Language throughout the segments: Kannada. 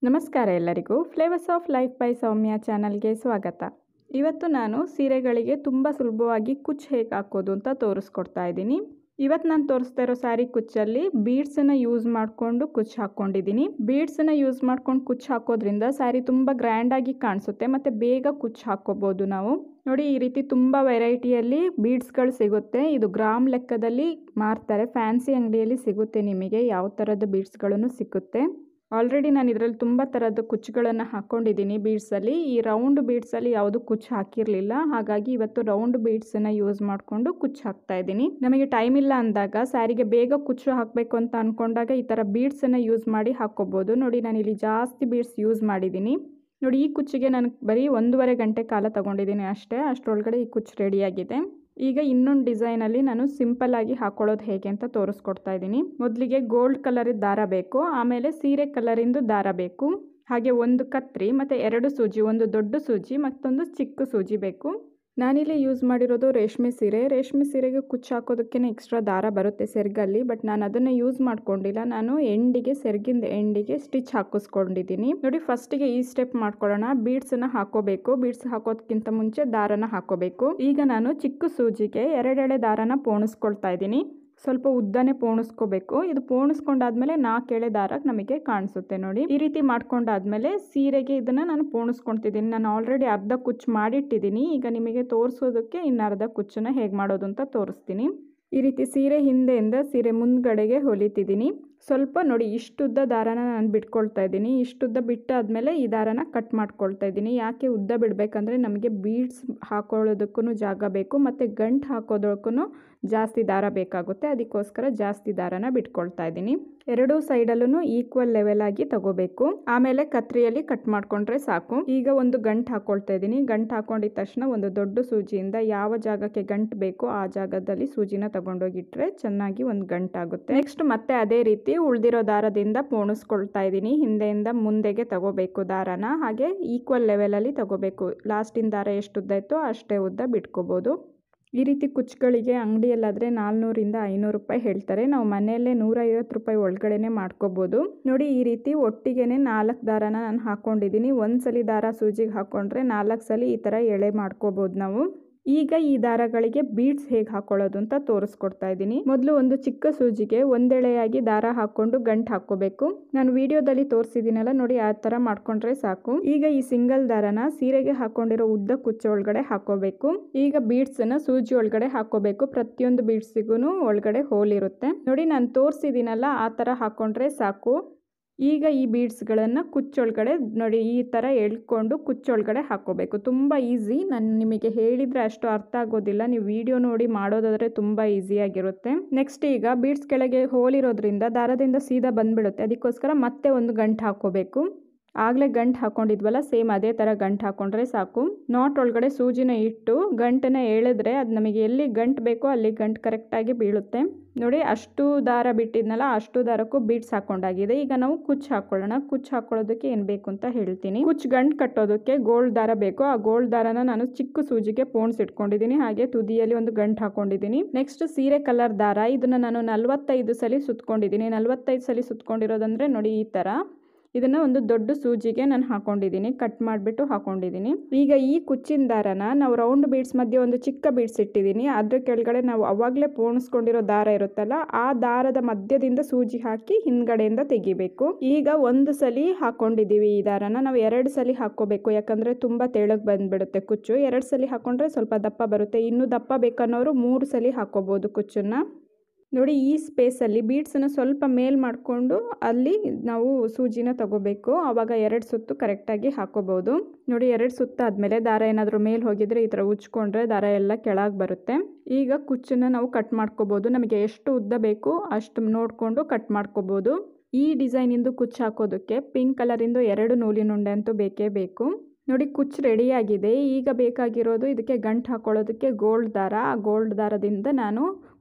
ನಮಸ್ಕಾರ ಎಲ್ಲರಿಗೂ flavours of life by Soumya ಚಾನಲ್ಗೆ ಸ್ವಾಗತ ಇವತ್ತು ನಾನು ಸೀರೆಗಳಿಗೆ ತುಂಬ ಸುಲಭವಾಗಿ ಕುಚ್ಚು ಹೇಗೆ ಹಾಕೋದು ಅಂತ ತೋರಿಸ್ಕೊಡ್ತಾ ಇದ್ದೀನಿ ಇವತ್ತು ನಾನು ತೋರಿಸ್ತಾ ಇರೋ ಸ್ಯಾರಿ ಕುಚ್ಚಲ್ಲಿ ಬೀಡ್ಸನ್ನು ಯೂಸ್ ಮಾಡಿಕೊಂಡು ಕುಚ್ಚು ಹಾಕ್ಕೊಂಡಿದ್ದೀನಿ ಬೀಡ್ಸನ್ನು ಯೂಸ್ ಮಾಡ್ಕೊಂಡು ಕುಚ್ಚು ಹಾಕೋದ್ರಿಂದ ಸ್ಯಾರಿ ತುಂಬ ಗ್ರ್ಯಾಂಡಾಗಿ ಕಾಣಿಸುತ್ತೆ ಮತ್ತು ಬೇಗ ಕುಚ್ಚು ಹಾಕ್ಕೋಬೋದು ನಾವು ನೋಡಿ ಈ ರೀತಿ ತುಂಬ ವೆರೈಟಿಯಲ್ಲಿ ಬೀಡ್ಸ್ಗಳು ಸಿಗುತ್ತೆ ಇದು ಗ್ರಾಮ್ ಲೆಕ್ಕದಲ್ಲಿ ಮಾರ್ತಾರೆ ಫ್ಯಾನ್ಸಿ ಅಂಗಡಿಯಲ್ಲಿ ಸಿಗುತ್ತೆ ನಿಮಗೆ ಯಾವ ಥರದ ಬೀಡ್ಸ್ಗಳನ್ನು ಸಿಗುತ್ತೆ ಆಲ್ರೆಡಿ ನಾನು ಇದರಲ್ಲಿ ತುಂಬ ಥರದ ಕುಚ್ಚುಗಳನ್ನು ಹಾಕ್ಕೊಂಡಿದ್ದೀನಿ ಬೀಡ್ಸಲ್ಲಿ ಈ ರೌಂಡ್ ಬೀಡ್ಸಲ್ಲಿ ಯಾವುದು ಕುಚ್ಚು ಹಾಕಿರಲಿಲ್ಲ ಹಾಗಾಗಿ ಇವತ್ತು ರೌಂಡ್ ಬೀಡ್ಸನ್ನು ಯೂಸ್ ಮಾಡಿಕೊಂಡು ಕುಚ್ಚು ಹಾಕ್ತಾ ಇದ್ದೀನಿ ನಮಗೆ ಟೈಮ್ ಇಲ್ಲ ಅಂದಾಗ ಸ್ಯಾರಿಗೆ ಬೇಗ ಕುಚ್ಚು ಹಾಕಬೇಕು ಅಂತ ಅಂದ್ಕೊಂಡಾಗ ಈ ಥರ ಬೀಡ್ಸನ್ನು ಯೂಸ್ ಮಾಡಿ ಹಾಕ್ಕೋಬೋದು ನೋಡಿ ನಾನು ಇಲ್ಲಿ ಜಾಸ್ತಿ ಬೀಡ್ಸ್ ಯೂಸ್ ಮಾಡಿದ್ದೀನಿ ನೋಡಿ ಈ ಕುಚ್ಚಿಗೆ ನಾನು ಬರೀ ಒಂದೂವರೆ ಗಂಟೆ ಕಾಲ ತಗೊಂಡಿದ್ದೀನಿ ಅಷ್ಟೇ ಅಷ್ಟರೊಳಗಡೆ ಈ ಕುಚ್ಚು ರೆಡಿಯಾಗಿದೆ ಈಗ ಇನ್ನೊಂದು ಡಿಸೈನಲ್ಲಿ ನಾನು ಸಿಂಪಲ್ ಆಗಿ ಹಾಕೊಳ್ಳೋದು ಹೇಗೆ ಅಂತ ತೋರಿಸ್ಕೊಡ್ತಾ ಇದ್ದೀನಿ ಮೊದಲಿಗೆ ಗೋಲ್ಡ್ ಕಲರಿದ್ದು ದಾರ ಬೇಕು ಆಮೇಲೆ ಸೀರೆ ಕಲರಿಂದು ದಾರ ಬೇಕು ಹಾಗೆ ಒಂದು ಕತ್ರಿ ಮತ್ತು ಎರಡು ಸೂಜಿ ಒಂದು ದೊಡ್ಡ ಸೂಜಿ ಮತ್ತೊಂದು ಚಿಕ್ಕ ಸೂಜಿ ಬೇಕು ನಾನಿಲ್ಲಿ ಯೂಸ್ ಮಾಡಿರೋದು ರೇಷ್ಮೆ ಸೀರೆ ರೇಷ್ಮೆ ಸೀರೆಗೆ ಕುಚ್ಚು ಹಾಕೋದಕ್ಕೇ ಎಕ್ಸ್ಟ್ರಾ ದಾರ ಬರುತ್ತೆ ಸೆರ್ಗಲ್ಲಿ ಬಟ್ ನಾನು ಅದನ್ನು ಯೂಸ್ ಮಾಡ್ಕೊಂಡಿಲ್ಲ ನಾನು ಎಂಡಿಗೆ ಸೆರ್ಗಿಂದ ಎಂಡಿಗೆ ಸ್ಟಿಚ್ ಹಾಕಿಸ್ಕೊಂಡಿದ್ದೀನಿ ನೋಡಿ ಫಸ್ಟಿಗೆ ಈ ಸ್ಟೆಪ್ ಮಾಡ್ಕೊಳ್ಳೋಣ ಬೀಡ್ಸನ್ನು ಹಾಕೋಬೇಕು ಬೀಡ್ಸ್ ಹಾಕೋದಕ್ಕಿಂತ ಮುಂಚೆ ದಾರನ ಹಾಕೋಬೇಕು ಈಗ ನಾನು ಚಿಕ್ಕ ಸೂಜಿಗೆ ಎರಡೆಳೆ ದಾರನ ಪೋಣಿಸ್ಕೊಳ್ತಾ ಇದ್ದೀನಿ ಸ್ವಲ್ಪ ಉದ್ದನೆ ಪೋಣಿಸ್ಕೋಬೇಕು ಇದು ಪೋಣಿಸ್ಕೊಂಡಾದ್ಮೇಲೆ ನಾಲ್ಕೆಳೆ ದಾರ ನಮಗೆ ಕಾಣಿಸುತ್ತೆ ನೋಡಿ ಈ ರೀತಿ ಮಾಡ್ಕೊಂಡಾದ್ಮೇಲೆ ಸೀರೆಗೆ ಇದನ್ನ ನಾನು ಪೋಣಿಸ್ಕೊಳ್ತಿದ್ದೀನಿ ನಾನು ಆಲ್ರೆಡಿ ಅರ್ಧ ಕುಚ್ಚು ಮಾಡಿಟ್ಟಿದ್ದೀನಿ ಈಗ ನಿಮಗೆ ತೋರಿಸೋದಕ್ಕೆ ಇನ್ನು ಅರ್ಧ ಕುಚ್ಚನ್ನ ಹೇಗೆ ಮಾಡೋದು ಅಂತ ತೋರಿಸ್ತೀನಿ ಈ ರೀತಿ ಸೀರೆ ಹಿಂದೆಯಿಂದ ಸೀರೆ ಮುಂದ್ಗಡೆಗೆ ಹೊಲಿತಿದ್ದೀನಿ ಸ್ವಲ್ಪ ನೋಡಿ ಇಷ್ಟುದ್ದ ದಾರನ ನಾನು ಬಿಟ್ಕೊಳ್ತಾ ಇದ್ದೀನಿ ಇಷ್ಟುದ್ದ ಬಿಟ್ಟಾದ್ಮೇಲೆ ಈ ದಾರನ ಕಟ್ ಮಾಡ್ಕೊಳ್ತಾ ಇದ್ದೀನಿ ಯಾಕೆ ಉದ್ದ ಬಿಡಬೇಕಂದ್ರೆ ನಮಗೆ ಬೀಡ್ಸ್ ಹಾಕೊಳ್ಳೋದಕ್ಕೂ ಜಾಗ ಬೇಕು ಮತ್ತು ಗಂಟು ಹಾಕೋದಕ್ಕೂ ಜಾಸ್ತಿ ದಾರ ಬೇಕಾಗುತ್ತೆ ಅದಕ್ಕೋಸ್ಕರ ಜಾಸ್ತಿ ದಾರನ ಬಿಟ್ಕೊಳ್ತಾ ಇದ್ದೀನಿ ಎರಡೂ ಸೈಡಲ್ಲೂ ಈಕ್ವಲ್ ಲೆವೆಲ್ ಆಗಿ ತಗೋಬೇಕು ಆಮೇಲೆ ಕತ್ರಿಯಲ್ಲಿ ಕಟ್ ಮಾಡ್ಕೊಂಡ್ರೆ ಸಾಕು ಈಗ ಒಂದು ಗಂಟು ಹಾಕೊಳ್ತಾ ಇದ್ದೀನಿ ಗಂಟು ಹಾಕೊಂಡಿದ ತಕ್ಷಣ ಒಂದು ದೊಡ್ಡ ಸೂಜಿಯಿಂದ ಯಾವ ಜಾಗಕ್ಕೆ ಗಂಟು ಬೇಕೋ ಆ ಜಾಗದಲ್ಲಿ ಸೂಜಿನ ತಗೊಂಡೋಗಿಟ್ರೆ ಚೆನ್ನಾಗಿ ಒಂದು ಗಂಟಾಗುತ್ತೆ ನೆಕ್ಸ್ಟ್ ಮತ್ತೆ ಅದೇ ರೀತಿ ಉಳಿದಿರೋ ದಾರದಿಂದ ಪೋಣಿಸ್ಕೊಳ್ತಾ ಇದ್ದೀನಿ ಹಿಂದೆಯಿಂದ ಮುಂದೆಗೆ ತಗೋಬೇಕು ದಾರನ ಹಾಗೆ ಈಕ್ವಲ್ ಲೆವೆಲಲ್ಲಿ ತಗೋಬೇಕು ಲಾಸ್ಟಿನ ದಾರ ಎಷ್ಟು ಉದ್ದ ಇತ್ತೋ ಅಷ್ಟೇ ಉದ್ದ ಬಿಟ್ಕೋಬೋದು ಈ ರೀತಿ ಕುಚ್ಚುಗಳಿಗೆ ಅಂಗಡಿಯಲ್ಲಾದರೆ ನಾಲ್ನೂರಿಂದ ಐನೂರು ರೂಪಾಯಿ ಹೇಳ್ತಾರೆ ನಾವು ಮನೆಯಲ್ಲೇ ನೂರೈವತ್ತು ರೂಪಾಯಿ ಒಳಗಡೆನೆ ಮಾಡ್ಕೋಬೋದು ನೋಡಿ ಈ ರೀತಿ ಒಟ್ಟಿಗೆನೆ ನಾಲ್ಕು ದಾರನ ನಾನು ಹಾಕ್ಕೊಂಡಿದ್ದೀನಿ ಒಂದು ಸಲ ದಾರ ಸೂಜಿಗೆ ಹಾಕ್ಕೊಂಡ್ರೆ ನಾಲ್ಕು ಸಲ ಈ ಥರ ಎಳೆ ಮಾಡ್ಕೋಬೋದು ನಾವು ಈಗ ಈ ದಾರಗಳಿಗೆ ಬೀಡ್ಸ್ ಹೇಗೆ ಹಾಕೊಳ್ಳೋದು ಅಂತ ತೋರಿಸ್ಕೊಡ್ತಾ ಇದ್ದೀನಿ ಮೊದಲು ಒಂದು ಚಿಕ್ಕ ಸೂಜಿಗೆ ಒಂದೆಳೆಯಾಗಿ ದಾರ ಹಾಕ್ಕೊಂಡು ಗಂಟು ಹಾಕ್ಕೋಬೇಕು ನಾನು ವಿಡಿಯೋದಲ್ಲಿ ತೋರಿಸಿದ್ದೀನಲ್ಲ ನೋಡಿ ಆ ಥರ ಮಾಡ್ಕೊಂಡ್ರೆ ಸಾಕು ಈಗ ಈ ಸಿಂಗಲ್ ದಾರನ ಸೀರೆಗೆ ಹಾಕೊಂಡಿರೋ ಉದ್ದ ಕುಚ್ಚ ಒಳಗಡೆ ಹಾಕೋಬೇಕು ಈಗ ಬೀಡ್ಸನ್ನ ಸೂಜಿ ಒಳಗಡೆ ಹಾಕೋಬೇಕು ಪ್ರತಿಯೊಂದು ಬೀಡ್ಸಿಗೂ ಒಳಗಡೆ ಹೋಲ್ ಇರುತ್ತೆ ನೋಡಿ ನಾನು ತೋರಿಸಿದ್ದೀನಲ್ಲ ಆ ಥರ ಹಾಕೊಂಡ್ರೆ ಸಾಕು ಈಗ ಈ ಬೀಡ್ಸ್ಗಳನ್ನು ಕುಚ್ಚೊಳಗಡೆ ನೋಡಿ ಈ ಥರ ಎಳ್ಕೊಂಡು ಕುಚ್ಚೊಳಗಡೆ ಹಾಕ್ಕೋಬೇಕು ತುಂಬ ಈಸಿ ನಾನು ನಿಮಗೆ ಹೇಳಿದರೆ ಅಷ್ಟು ಅರ್ಥ ಆಗೋದಿಲ್ಲ ನೀವು ವಿಡಿಯೋ ನೋಡಿ ಮಾಡೋದಾದರೆ ತುಂಬ ಈಸಿಯಾಗಿರುತ್ತೆ ನೆಕ್ಸ್ಟ್ ಈಗ ಬೀಡ್ಸ್ ಕೆಳಗೆ ಹೋಲಿರೋದ್ರಿಂದ ದಾರದಿಂದ ಸೀದಾ ಬಂದ್ಬಿಡುತ್ತೆ ಅದಕ್ಕೋಸ್ಕರ ಮತ್ತೆ ಒಂದು ಗಂಟು ಹಾಕ್ಕೋಬೇಕು ಆಗಲೇ ಗಂಟು ಹಾಕ್ಕೊಂಡಿದ್ವಲ್ಲ ಸೇಮ್ ಅದೇ ಥರ ಗಂಟು ಹಾಕ್ಕೊಂಡ್ರೆ ಸಾಕು ನಾಟ್ ಒಳಗಡೆ ಸೂಜಿನ ಇಟ್ಟು ಗಂಟನ್ನ ಎಳೆದ್ರೆ ಅದು ನಮಗೆ ಎಲ್ಲಿ ಗಂಟು ಬೇಕೋ ಅಲ್ಲಿ ಗಂಟು ಕರೆಕ್ಟಾಗಿ ಬೀಳುತ್ತೆ ನೋಡಿ ಅಷ್ಟು ದಾರ ಬಿಟ್ಟಿದ್ನಲ್ಲ ಅಷ್ಟು ದಾರಕ್ಕೂ ಬೀಡ್ಸ್ ಹಾಕೊಂಡಾಗಿದೆ ಈಗ ನಾವು ಕುಚ್ಚು ಹಾಕೊಳ್ಳೋಣ ಕುಚ್ಚು ಹಾಕೊಳ್ಳೋದಕ್ಕೆ ಏನು ಬೇಕು ಅಂತ ಹೇಳ್ತೀನಿ ಕುಚ್ಚು ಗಂಟು ಕಟ್ಟೋದಕ್ಕೆ ಗೋಲ್ಡ್ ದಾರ ಬೇಕು ಆ ಗೋಲ್ಡ್ ದಾರನ ನಾನು ಚಿಕ್ಕ ಸೂಜಿಗೆ ಪೋಣ್ಸ್ ಇಟ್ಕೊಂಡಿದ್ದೀನಿ ಹಾಗೆ ತುದಿಯಲ್ಲಿ ಒಂದು ಗಂಟು ಹಾಕೊಂಡಿದ್ದೀನಿ ನೆಕ್ಸ್ಟ್ ಸೀರೆ ಕಲರ್ ದಾರ ಇದನ್ನ ನಾನು ನಲ್ವತ್ತೈದು ಸಲ ಸುತ್ಕೊಂಡಿದ್ದೀನಿ ನಲ್ವತ್ತೈದು ಸಲ ಸುತ್ಕೊಂಡಿರೋದಂದ್ರೆ ನೋಡಿ ಈ ಥರ ಇದನ್ನು ಒಂದು ದೊಡ್ಡ ಸೂಜಿಗೆ ನಾನು ಹಾಕೊಂಡಿದ್ದೀನಿ ಕಟ್ ಮಾಡಿಬಿಟ್ಟು ಹಾಕೊಂಡಿದ್ದೀನಿ ಈಗ ಈ ಕುಚ್ಚಿನ ದಾರನ ನಾವು ರೌಂಡ್ ಬೀಡ್ಸ್ ಮಧ್ಯೆ ಒಂದು ಚಿಕ್ಕ ಬೀಡ್ಸ್ ಇಟ್ಟಿದ್ದೀನಿ ಅದ್ರ ಕೆಳಗಡೆ ನಾವು ಅವಾಗಲೇ ಪೋಣಿಸ್ಕೊಂಡಿರೋ ದಾರ ಇರುತ್ತಲ್ಲ ಆ ದಾರದ ಮಧ್ಯದಿಂದ ಸೂಜಿ ಹಾಕಿ ಹಿಂದ್ಗಡೆಯಿಂದ ತೆಗಿಬೇಕು ಈಗ ಒಂದು ಸಲ ಹಾಕೊಂಡಿದ್ದೀವಿ ಈ ದಾರನ ನಾವು ಎರಡು ಸಲ ಹಾಕ್ಕೋಬೇಕು ಯಾಕಂದರೆ ತುಂಬ ತೆಳಗೆ ಬಂದ್ಬಿಡುತ್ತೆ ಕುಚ್ಚು ಎರಡು ಸಲ ಹಾಕೊಂಡ್ರೆ ಸ್ವಲ್ಪ ದಪ್ಪ ಬರುತ್ತೆ ಇನ್ನೂ ದಪ್ಪ ಬೇಕನ್ನೋರು ಮೂರು ಸಲ ಹಾಕ್ಕೋಬೋದು ಕುಚ್ಚನ್ನು ನೋಡಿ ಈ ಸ್ಪೇಸಲ್ಲಿ ಬೀಡ್ಸನ್ನು ಸ್ವಲ್ಪ ಮೇಲ್ ಮಾಡಿಕೊಂಡು ಅಲ್ಲಿ ನಾವು ಸೂಜಿನ ತಗೋಬೇಕು ಆವಾಗ ಎರಡು ಸುತ್ತು ಕರೆಕ್ಟಾಗಿ ಹಾಕೋಬೋದು ನೋಡಿ ಎರಡು ಸುತ್ತ ಆದಮೇಲೆ ದಾರ ಏನಾದರೂ ಮೇಲೆ ಹೋಗಿದ್ರೆ ಈ ಥರ ಉಚ್ಕೊಂಡ್ರೆ ದಾರ ಎಲ್ಲ ಕೆಳಗೆ ಬರುತ್ತೆ ಈಗ ಕುಚ್ಚನ್ನು ನಾವು ಕಟ್ ಮಾಡ್ಕೋಬೋದು ನಮಗೆ ಎಷ್ಟು ಉದ್ದ ಬೇಕು ಅಷ್ಟು ನೋಡಿಕೊಂಡು ಕಟ್ ಮಾಡ್ಕೋಬೋದು ಈ ಡಿಸೈನಿಂದು ಕುಚ್ಚು ಹಾಕೋದಕ್ಕೆ ಪಿಂಕ್ ಕಲರಿಂದು ಎರಡು ನೂಲಿನುಂಡೆ ಅಂತೂ ಬೇಕೇ ಬೇಕು ನೋಡಿ ಕುಚ್ಚು ರೆಡಿಯಾಗಿದೆ ಈಗ ಬೇಕಾಗಿರೋದು ಇದಕ್ಕೆ ಗಂಟು ಹಾಕೊಳ್ಳೋದಕ್ಕೆ ಗೋಲ್ಡ್ ದಾರ ಆ ಗೋಲ್ಡ್ ದಾರದಿಂದ ನಾನು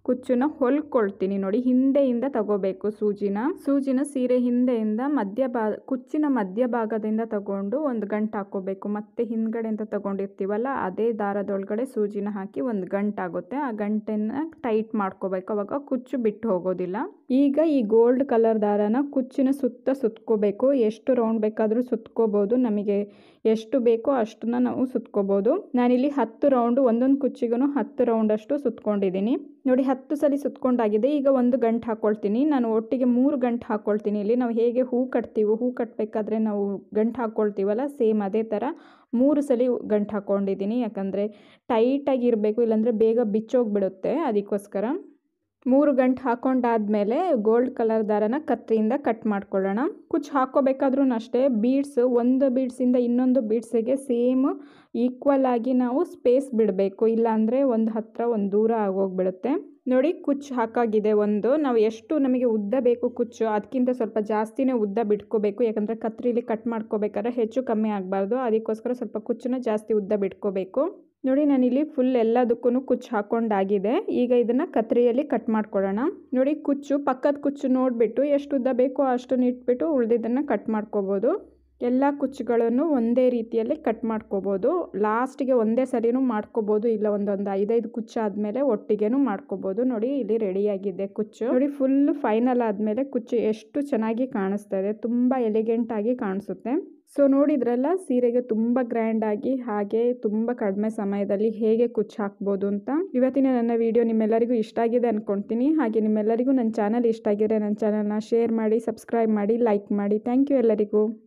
ಕುಚ್ಚನ್ನ ಹೊಲ್ಕೊಳ್ತೀನಿ ನೋಡಿ ಹಿಂದೆಯಿಂದ ತಗೋಬೇಕು ಸೂಜಿನ ಸೂಜಿನ ಸೀರೆ ಹಿಂದೆಯಿಂದ ಮಧ್ಯ ಭಾ ಕುಚ್ಚಿನ ಮಧ್ಯಭಾಗದಿಂದ ತಗೊಂಡು ಒಂದು ಗಂಟು ಹಾಕೋಬೇಕು ಮತ್ತೆ ಹಿಂದ್ಗಡೆಯಿಂದ ತಗೊಂಡಿರ್ತೀವಲ್ಲ ಅದೇ ದಾರದೊಳಗಡೆ ಸೂಜಿನ ಹಾಕಿ ಒಂದು ಗಂಟಾಗುತ್ತೆ ಆ ಗಂಟೆನ ಟೈಟ್ ಮಾಡ್ಕೋಬೇಕು ಅವಾಗ ಕುಚ್ಚು ಬಿಟ್ಟು ಹೋಗೋದಿಲ್ಲ ಈಗ ಈ ಗೋಲ್ಡ್ ಕಲರ್ ದಾರನ ಕುಚ್ಚಿನ ಸುತ್ತ ಸುತ್ಕೋಬೇಕು ಎಷ್ಟು ರೌಂಡ್ ಬೇಕಾದರೂ ಸುತ್ಕೋಬೋದು ನಮಗೆ ಎಷ್ಟು ಬೇಕೋ ಅಷ್ಟನ್ನ ನಾವು ಸುತ್ಕೋಬೋದು ನಾನಿಲ್ಲಿ ಹತ್ತು ರೌಂಡು ಒಂದೊಂದು ಕುಚ್ಚಿಗೂ ಹತ್ತು ರೌಂಡ್ ಅಷ್ಟು ಸುತ್ಕೊಂಡಿದ್ದೀನಿ ನೋಡಿ ಹತ್ತು ಸಲ ಸುತ್ಕೊಂಡಾಗಿದೆ ಈಗ ಒಂದು ಗಂಟು ಹಾಕ್ಕೊಳ್ತೀನಿ ನಾನು ಒಟ್ಟಿಗೆ ಮೂರು ಗಂಟು ಹಾಕ್ಕೊಳ್ತೀನಿ ಇಲ್ಲಿ ನಾವು ಹೇಗೆ ಹೂ ಕಟ್ತೀವೋ ಹೂ ಕಟ್ಟಬೇಕಾದ್ರೆ ನಾವು ಗಂಟು ಹಾಕ್ಕೊಳ್ತೀವಲ್ಲ ಸೇಮ್ ಅದೇ ಥರ ಮೂರು ಸಲ ಗಂಟು ಹಾಕ್ಕೊಂಡಿದ್ದೀನಿ ಯಾಕಂದರೆ ಟೈಟಾಗಿ ಇರಬೇಕು ಇಲ್ಲಾಂದರೆ ಬೇಗ ಬಿಚ್ಚೋಗ್ಬಿಡುತ್ತೆ ಅದಕ್ಕೋಸ್ಕರ ಮೂರು ಗಂಟು ಹಾಕೊಂಡಾದ್ಮೇಲೆ ಗೋಲ್ಡ್ ಕಲರ್ ದಾರನ ಕತ್ತರಿಯಿಂದ ಕಟ್ ಮಾಡ್ಕೊಳ್ಳೋಣ ಕುಚ್ಚು ಹಾಕ್ಕೋಬೇಕಾದ್ರೂ ಅಷ್ಟೇ ಬೀಡ್ಸ್ ಒಂದು ಬೀಡ್ಸಿಂದ ಇನ್ನೊಂದು ಬೀಡ್ಸಿಗೆ ಸೇಮ್ ಈಕ್ವಲ್ ಆಗಿ ನಾವು ಸ್ಪೇಸ್ ಬಿಡಬೇಕು ಇಲ್ಲಾಂದರೆ ಒಂದು ಹತ್ತಿರ ಒಂದು ದೂರ ಆಗೋಗ್ಬಿಡುತ್ತೆ ನೋಡಿ ಕುಚ್ಚು ಹಾಕಾಗಿದೆ ಒಂದು ನಾವು ಎಷ್ಟು ನಮಗೆ ಉದ್ದ ಬೇಕು ಕುಚ್ಚು ಅದಕ್ಕಿಂತ ಸ್ವಲ್ಪ ಜಾಸ್ತಿನೇ ಉದ್ದ ಬಿಟ್ಕೋಬೇಕು ಯಾಕಂದರೆ ಕತ್ರಿಲಿ ಕಟ್ ಮಾಡ್ಕೋಬೇಕಾದ್ರೆ ಹೆಚ್ಚು ಕಮ್ಮಿ ಆಗಬಾರ್ದು ಅದಕ್ಕೋಸ್ಕರ ಸ್ವಲ್ಪ ಕುಚ್ಚನ್ನ ಜಾಸ್ತಿ ಉದ್ದ ಬಿಟ್ಕೋಬೇಕು ನೋಡಿ ನಾನಿಲ್ಲಿ ಫುಲ್ ಎಲ್ಲದಕ್ಕೂ ಕುಚ್ಚು ಹಾಕೊಂಡಾಗಿದೆ ಈಗ ಇದನ್ನು ಕತ್ರಿಯಲ್ಲಿ ಕಟ್ ಮಾಡ್ಕೊಳ್ಳೋಣ ನೋಡಿ ಕುಚ್ಚು ಪಕ್ಕದ ಕುಚ್ಚು ನೋಡಿಬಿಟ್ಟು ಎಷ್ಟು ಉದ್ದ ಬೇಕೋ ಅಷ್ಟನ್ನು ಇಟ್ಬಿಟ್ಟು ಉಳಿದಿದ್ದನ್ನು ಕಟ್ ಮಾಡ್ಕೋಬೋದು ಎಲ್ಲ ಕುಚ್ಚುಗಳನ್ನು ಒಂದೇ ರೀತಿಯಲ್ಲಿ ಕಟ್ ಮಾಡ್ಕೋಬೋದು ಲಾಸ್ಟಿಗೆ ಒಂದೇ ಸರಿನೂ ಮಾಡ್ಕೋಬೋದು ಇಲ್ಲ ಒಂದೊಂದು ಐದೈದು ಕುಚ್ಚು ಆದಮೇಲೆ ಒಟ್ಟಿಗೆನೂ ಮಾಡ್ಕೋಬೋದು ನೋಡಿ ಇಲ್ಲಿ ರೆಡಿಯಾಗಿದೆ ಕುಚ್ಚು ನೋಡಿ ಫುಲ್ ಫೈನಲ್ ಆದಮೇಲೆ ಕುಚ್ಚು ಎಷ್ಟು ಚೆನ್ನಾಗಿ ಕಾಣಿಸ್ತಾ ಇದೆ ತುಂಬ ಎಲಿಗೆಂಟಾಗಿ ಕಾಣಿಸುತ್ತೆ ಸೊ ನೋಡಿದ್ರಲ್ಲ ಸೀರೆಗೆ ತುಂಬ ಗ್ರ್ಯಾಂಡಾಗಿ ಹಾಗೆ ತುಂಬ ಕಡಿಮೆ ಸಮಯದಲ್ಲಿ ಹೇಗೆ ಕುಚ್ಚು ಹಾಕ್ಬೋದು ಅಂತ ಇವತ್ತಿನ ನನ್ನ ವಿಡಿಯೋ ನಿಮ್ಮೆಲ್ಲರಿಗೂ ಇಷ್ಟ ಆಗಿದೆ ಅಂದ್ಕೊಳ್ತೀನಿ ಹಾಗೆ ನಿಮ್ಮೆಲ್ಲರಿಗೂ ನನ್ನ ಚಾನಲ್ ಇಷ್ಟ ಆಗಿದ್ರೆ ನನ್ನ ಚಾನಲ್ನ ಶೇರ್ ಮಾಡಿ ಸಬ್ಸ್ಕ್ರೈಬ್ ಮಾಡಿ ಲೈಕ್ ಮಾಡಿ ಥ್ಯಾಂಕ್ ಯು ಎಲ್ಲರಿಗೂ